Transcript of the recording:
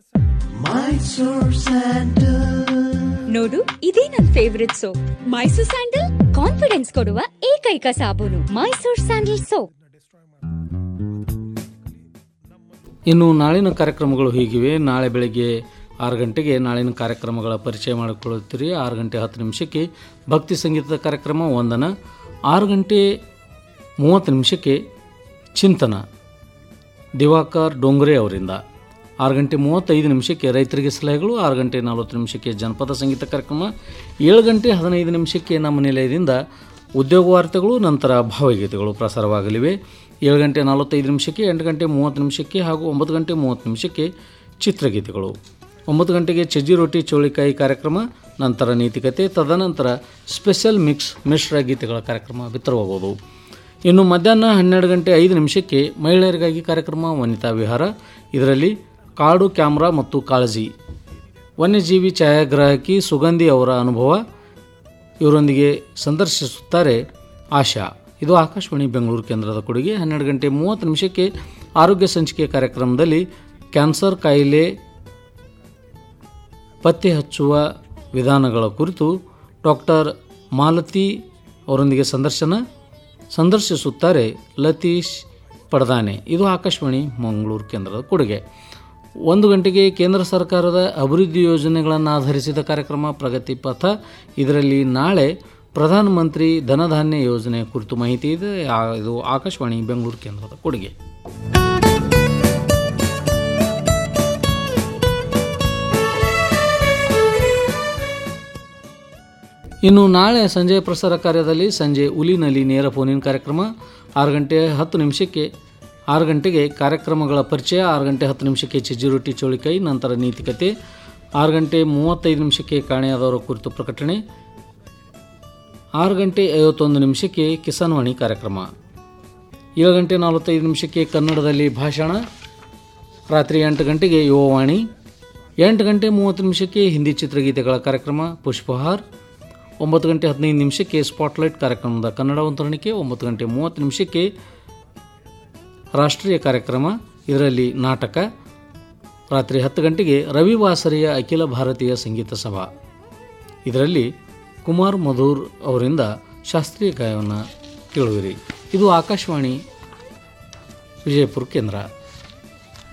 ನೋಡು ಇದೇ ನನ್ favourite soap Mysore sandal confidence ಕೊಡುವ ಏಕೈಕ ಸಾಬೂನು ಮೈಸೂರ್ ಸ್ಯಾಂಡಲ್ ಸೋಪ್ ಇನ್ನು ನಾಳಿನ ಕಾರ್ಯಕ್ರಮಗಳು ಹೀಗಿವೆ ನಾಳೆ ಬೆಳಗ್ಗೆ ಆರು ಗಂಟೆಗೆ ನಾಳಿನ ಕಾರ್ಯಕ್ರಮಗಳ ಪರಿಚಯ ಮಾಡಿಕೊಳ್ಳುತ್ತೀರಿ ಆರು ಗಂಟೆ ಹತ್ತು ನಿಮಿಷಕ್ಕೆ ಭಕ್ತಿ ಸಂಗೀತದ ಕಾರ್ಯಕ್ರಮ ವಂದನ ಆರು ಗಂಟೆ ಮೂವತ್ತು ನಿಮಿಷಕ್ಕೆ ಚಿಂತನ ದಿವಾಕರ್ ಡೋಂಗ್ರೆ ಅವರಿಂದ ಆರು ಗಂಟೆ ಮೂವತ್ತೈದು ನಿಮಿಷಕ್ಕೆ ರೈತರಿಗೆ ಸಲಹೆಗಳು ಆರು ಗಂಟೆ ನಲವತ್ತು ನಿಮಿಷಕ್ಕೆ ಜನಪದ ಸಂಗೀತ ಕಾರ್ಯಕ್ರಮ ಏಳು ಗಂಟೆ ಹದಿನೈದು ನಿಮಿಷಕ್ಕೆ ನಮ್ಮ ನಿಲಯದಿಂದ ಉದ್ಯೋಗ ವಾರ್ತೆಗಳು ನಂತರ ಭಾವಗೀತೆಗಳು ಪ್ರಸಾರವಾಗಲಿವೆ ಏಳು ಗಂಟೆ ನಲವತ್ತೈದು ನಿಮಿಷಕ್ಕೆ ಎಂಟು ಗಂಟೆ ಮೂವತ್ತು ನಿಮಿಷಕ್ಕೆ ಹಾಗೂ ಒಂಬತ್ತು ಗಂಟೆ ಮೂವತ್ತು ನಿಮಿಷಕ್ಕೆ ಚಿತ್ರಗೀತೆಗಳು ಒಂಬತ್ತು ಗಂಟೆಗೆ ಚಜ್ಜಿ ರೊಟ್ಟಿ ಚೋಳಿಕಾಯಿ ಕಾರ್ಯಕ್ರಮ ನಂತರ ನೀತಿಕತೆ ತದನಂತರ ಸ್ಪೆಷಲ್ ಮಿಕ್ಸ್ ಮಿಶ್ರ ಗೀತೆಗಳ ಕಾರ್ಯಕ್ರಮ ಬಿತ್ತರವಾಗುವುದು ಇನ್ನು ಮಧ್ಯಾಹ್ನ ಹನ್ನೆರಡು ಗಂಟೆ ಐದು ನಿಮಿಷಕ್ಕೆ ಮಹಿಳೆಯರಿಗಾಗಿ ಕಾರ್ಯಕ್ರಮ ವನಿತಾ ವಿಹಾರ ಇದರಲ್ಲಿ ಕಾಡು ಕ್ಯಾಮ್ರಾ ಮತ್ತು ಕಾಳಜಿ ವನ್ಯಜೀವಿ ಛಾಯಾಗ್ರಾಹಕಿ ಸುಗಂಧಿ ಅವರ ಅನುಭವ ಇವರೊಂದಿಗೆ ಸಂದರ್ಶಿಸುತ್ತಾರೆ ಆಶಾ ಇದು ಆಕಾಶವಾಣಿ ಬೆಂಗಳೂರು ಕೇಂದ್ರದ ಕೊಡುಗೆ ಹನ್ನೆರಡು ಗಂಟೆ ಮೂವತ್ತು ನಿಮಿಷಕ್ಕೆ ಆರೋಗ್ಯ ಸಂಚಿಕೆ ಕಾರ್ಯಕ್ರಮದಲ್ಲಿ ಕ್ಯಾನ್ಸರ್ ಕಾಯಿಲೆ ಪತ್ತೆ ಹಚ್ಚುವ ವಿಧಾನಗಳ ಕುರಿತು ಡಾಕ್ಟರ್ ಮಾಲತಿ ಅವರೊಂದಿಗೆ ಸಂದರ್ಶನ ಸಂದರ್ಶಿಸುತ್ತಾರೆ ಲತೀಶ್ ಪಡದಾನೆ ಇದು ಆಕಾಶವಾಣಿ ಮಂಗಳೂರು ಕೇಂದ್ರದ ಕೊಡುಗೆ ಒಂದು ಗಂಟೆಗೆ ಕೇಂದ್ರ ಸರ್ಕಾರದ ಅಭಿವೃದ್ಧಿ ಯೋಜನೆಗಳನ್ನು ಆಧರಿಸಿದ ಕಾರ್ಯಕ್ರಮ ಪ್ರಗತಿ ಪಥ ಇದರಲ್ಲಿ ನಾಳೆ ಪ್ರಧಾನಮಂತ್ರಿ ಧನಧಾನ್ಯ ಯೋಜನೆ ಕುರಿತು ಮಾಹಿತಿ ಇದೆ ಆ- ಇದು ಆಕಾಶವಾಣಿ ಬೆಂಗಳೂರು ಕೇಂದ್ರದ ಕೊಡುಗೆ ಇನ್ನು ನಾಳೆ ಸಂಜೆ ಪ್ರಸಾರ ಕಾರ್ಯದಲ್ಲಿ ಸಂಜೆ ಉಲಿನಲ್ಲಿ ನೇರ ಫೋನಿನ ಕಾರ್ಯಕ್ರಮ ಆರು ಗಂಟೆ ಹತ್ತು ನಿಮಿಷಕ್ಕೆ ಆರು ಗಂಟೆಗೆ ಕಾರ್ಯಕ್ರಮಗಳ ಪರಿಚಯ ಆರು ಗಂಟೆ ಹತ್ತು ನಿಮಿಷಕ್ಕೆ ಚಿಜ್ಜಿ ರೊಟ್ಟಿ ಚೋಳಿಕಾಯಿ ನಂತರ ನೀತಿಕತೆ ಆರು ಗಂಟೆ ಮೂವತ್ತೈದು ನಿಮಿಷಕ್ಕೆ ಕಾಣೆಯಾದವರ ಕುರಿತು ಪ್ರಕಟಣೆ ಆರು ಗಂಟೆ ಐವತ್ತೊಂದು ನಿಮಿಷಕ್ಕೆ ಕಿಸಾನ್ ವಾಣಿ ಕಾರ್ಯಕ್ರಮ ಏಳು ಗಂಟೆ ನಲವತ್ತೈದು ನಿಮಿಷಕ್ಕೆ ಕನ್ನಡದಲ್ಲಿ ಭಾಷಣ ರಾತ್ರಿ ಎಂಟು ಗಂಟೆಗೆ ಯುವವಾಣಿ ಎಂಟು ಗಂಟೆ ಮೂವತ್ತು ನಿಮಿಷಕ್ಕೆ ಹಿಂದಿ ಚಿತ್ರಗೀತೆಗಳ ಕಾರ್ಯಕ್ರಮ ಪುಷ್ಪಹಾರ್ ಒಂಬತ್ತು ಗಂಟೆ ಹದಿನೈದು ನಿಮಿಷಕ್ಕೆ ಸ್ಪಾಟ್ಲೈಟ್ ಕಾರ್ಯಕ್ರಮದ ಕನ್ನಡ ಅವತರಣಿಕೆ ಒಂಬತ್ತು ಗಂಟೆ ಮೂವತ್ತು ನಿಮಿಷಕ್ಕೆ ರಾಷ್ಟ್ರೀಯ ಕಾರ್ಯಕ್ರಮ ಇದರಲ್ಲಿ ನಾಟಕ ರಾತ್ರಿ ಹತ್ತು ಗಂಟೆಗೆ ರವಿವಾಸರಿಯ ಅಖಿಲ ಭಾರತೀಯ ಸಂಗೀತ ಸಭಾ ಇದರಲ್ಲಿ ಕುಮಾರ್ ಮಧುರ್ ಅವರಿಂದ ಶಾಸ್ತ್ರೀಯ ಗಾಯವನ್ನು ಕೇಳುವಿರಿ ಇದು ಆಕಾಶವಾಣಿ ವಿಜಯಪುರ ಕೇಂದ್ರ